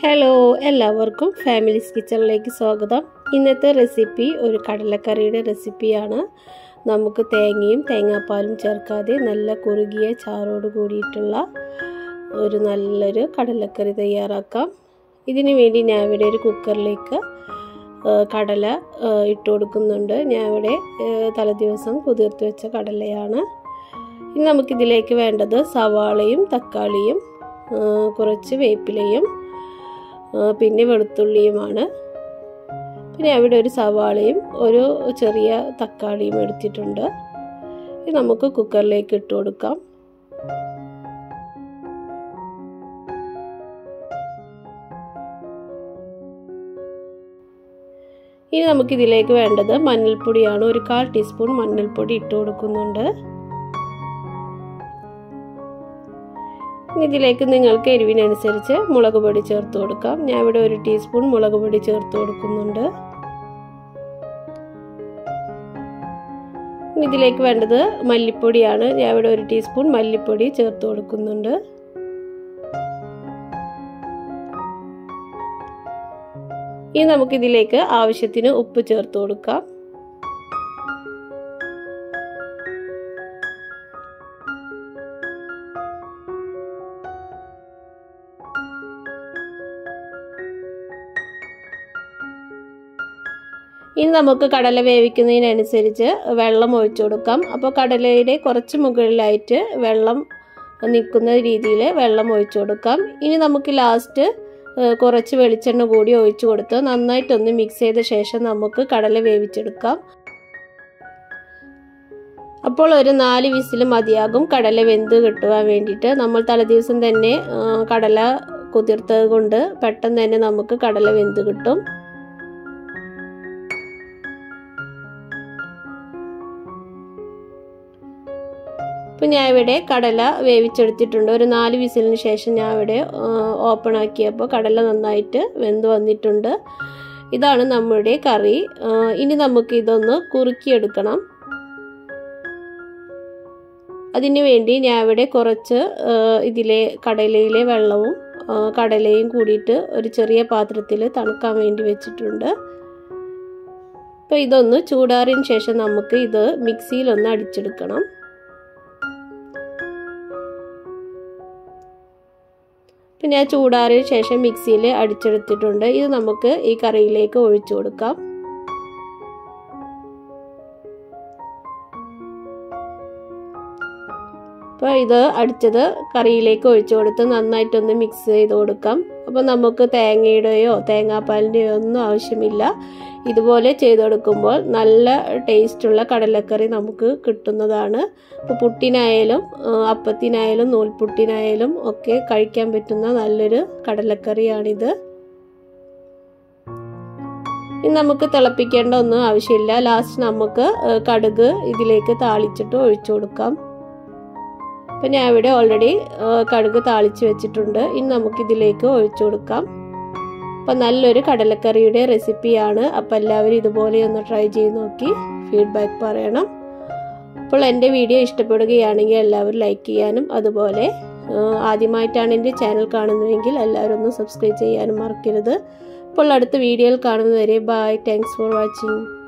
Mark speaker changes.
Speaker 1: hello എല്ലാവർക്കും families കിച്ചണിലേക്ക് സ്വാഗതം ഇന്നത്തെ റെസിപ്പി ഒരു കടലക്കറിയുടെ റെസിപ്പിയാണ് നമുക്ക് തേങ്ങയും തേങ്ങാപ്പാലും ചേർക്കാതെ നല്ല കുറുകിയ ചാറോട് കൂടിയിട്ടുള്ള ഒരു നല്ലൊരു കടലക്കറി തയ്യാറാക്കാം ഇതിനു വേണ്ടി ഞാൻ ഇവിടെ ഒരു കുക്കറിലേക്ക് കടല ഇട്ട് കൊടുക്കുന്നുണ്ട് ഞാൻ ഇവിടെ തലേദിവസം കുതിർത്ത് വെച്ച കടലയാണ് ഇനി നമുക്കിതിലേക്ക് വേണ്ടത് സവാളയും തക്കാളിയും കുറച്ച് വേപ്പിലയും പിന്നെ വെളുത്തുള്ളിയുമാണ് പിന്നെ അവിടെ ഒരു സവാളയും ഒരു ചെറിയ തക്കാളിയും എടുത്തിട്ടുണ്ട് ഇത് നമുക്ക് കുക്കറിലേക്ക് ഇട്ട് കൊടുക്കാം ഇനി നമുക്കിതിലേക്ക് വേണ്ടത് മഞ്ഞൾപ്പൊടിയാണ് ഒരു കാൽ ടീസ്പൂൺ മഞ്ഞൾപ്പൊടി ഇട്ട് കൊടുക്കുന്നുണ്ട് ഇതിലേക്ക് നിങ്ങൾക്ക് എരിവിനനുസരിച്ച് മുളക് പൊടി ചേർത്ത് കൊടുക്കാം ഞാൻ ഇവിടെ ഒരു ടീസ്പൂൺ മുളക് പൊടി ചേർത്ത് കൊടുക്കുന്നുണ്ട് ഇതിലേക്ക് വേണ്ടത് മല്ലിപ്പൊടിയാണ് ഞാൻ ഇവിടെ ഒരു ടീസ്പൂൺ മല്ലിപ്പൊടി ചേർത്ത് കൊടുക്കുന്നുണ്ട് ഇനി നമുക്കിതിലേക്ക് ആവശ്യത്തിന് ഉപ്പ് ചേർത്ത് കൊടുക്കാം ഇനി നമുക്ക് കടല വേവിക്കുന്നതിനനുസരിച്ച് വെള്ളം ഒഴിച്ചു കൊടുക്കാം അപ്പോൾ കടലയുടെ കുറച്ച് മുകളിലായിട്ട് വെള്ളം നിൽക്കുന്ന രീതിയിൽ വെള്ളം ഒഴിച്ചു കൊടുക്കാം ഇനി നമുക്ക് ലാസ്റ്റ് കുറച്ച് വെളിച്ചെണ്ണ കൂടി ഒഴിച്ചു കൊടുത്ത് നന്നായിട്ടൊന്ന് മിക്സ് ചെയ്ത ശേഷം നമുക്ക് കടല വേവിച്ചെടുക്കാം അപ്പോൾ ഒരു നാല് വിസിൽ മതിയാകും കടല വെന്ത് കിട്ടുവാൻ വേണ്ടിയിട്ട് നമ്മൾ തലേദിവസം തന്നെ കടല കുതിർത്തത് കൊണ്ട് പെട്ടെന്ന് തന്നെ നമുക്ക് കടല വെന്ത് കിട്ടും ഇപ്പം ഞാൻ ഇവിടെ കടല വേവിച്ചെടുത്തിട്ടുണ്ട് ഒരു നാല് വിസിലിന് ശേഷം ഞാൻ ഇവിടെ ഓപ്പൺ ആക്കിയപ്പോൾ കടല നന്നായിട്ട് വെന്ത് വന്നിട്ടുണ്ട് ഇതാണ് നമ്മുടെ കറി ഇനി നമുക്ക് ഇതൊന്ന് കുറുക്കിയെടുക്കണം അതിനു വേണ്ടി ഞാൻ ഇവിടെ കുറച്ച് ഇതിലെ കടലയിലെ വെള്ളവും കടലയും കൂടിയിട്ട് ഒരു ചെറിയ പാത്രത്തിൽ തണുക്കാൻ വേണ്ടി വെച്ചിട്ടുണ്ട് അപ്പോൾ ഇതൊന്ന് ചൂടാറിന് ശേഷം നമുക്ക് ഇത് മിക്സിയിലൊന്ന് അടിച്ചെടുക്കണം പിന്നെ ആ ചൂടാറിയ ശേഷം മിക്സിയിൽ അടിച്ചെടുത്തിട്ടുണ്ട് ഇത് നമുക്ക് ഈ കറിയിലേക്ക് ഒഴിച്ചു കൊടുക്കാം അപ്പോൾ ഇത് അടിച്ചത് കറിയിലേക്ക് ഒഴിച്ചു കൊടുത്ത് നന്നായിട്ടൊന്ന് മിക്സ് ചെയ്ത് കൊടുക്കാം അപ്പോൾ നമുക്ക് തേങ്ങയുടെയോ തേങ്ങാപ്പാലിൻ്റെയോ ഒന്നും ആവശ്യമില്ല ഇതുപോലെ ചെയ്തെടുക്കുമ്പോൾ നല്ല ടേസ്റ്റുള്ള കടലക്കറി നമുക്ക് കിട്ടുന്നതാണ് അപ്പോൾ പുട്ടിനായാലും അപ്പത്തിനായാലും നൂൽപുട്ടിനായാലും ഒക്കെ കഴിക്കാൻ പറ്റുന്ന നല്ലൊരു കടലക്കറിയാണിത് ഇനി നമുക്ക് തിളപ്പിക്കേണ്ട ഒന്നും ആവശ്യമില്ല ലാസ്റ്റ് നമുക്ക് കടുക് ഇതിലേക്ക് താളിച്ചിട്ട് ഒഴിച്ചു കൊടുക്കാം അപ്പം ഞാൻ ഇവിടെ ഓൾറെഡി കടുക് താളിച്ച് വെച്ചിട്ടുണ്ട് ഇനി നമുക്കിതിലേക്ക് ഒഴിച്ചു കൊടുക്കാം അപ്പം നല്ലൊരു കടലക്കറിയുടെ റെസിപ്പിയാണ് അപ്പോൾ എല്ലാവരും ഇതുപോലെ ഒന്ന് ട്രൈ ചെയ്ത് നോക്കി ഫീഡ്ബാക്ക് പറയണം അപ്പോൾ എൻ്റെ വീഡിയോ ഇഷ്ടപ്പെടുകയാണെങ്കിൽ എല്ലാവരും ലൈക്ക് ചെയ്യാനും അതുപോലെ ആദ്യമായിട്ടാണ് എൻ്റെ ചാനൽ കാണുന്നതെങ്കിൽ എല്ലാവരും ഒന്ന് സബ്സ്ക്രൈബ് ചെയ്യാനും മറക്കരുത് അപ്പോൾ അടുത്ത വീഡിയോയിൽ കാണുന്നതുവരെ ബൈ താങ്ക്സ് ഫോർ വാച്ചിങ്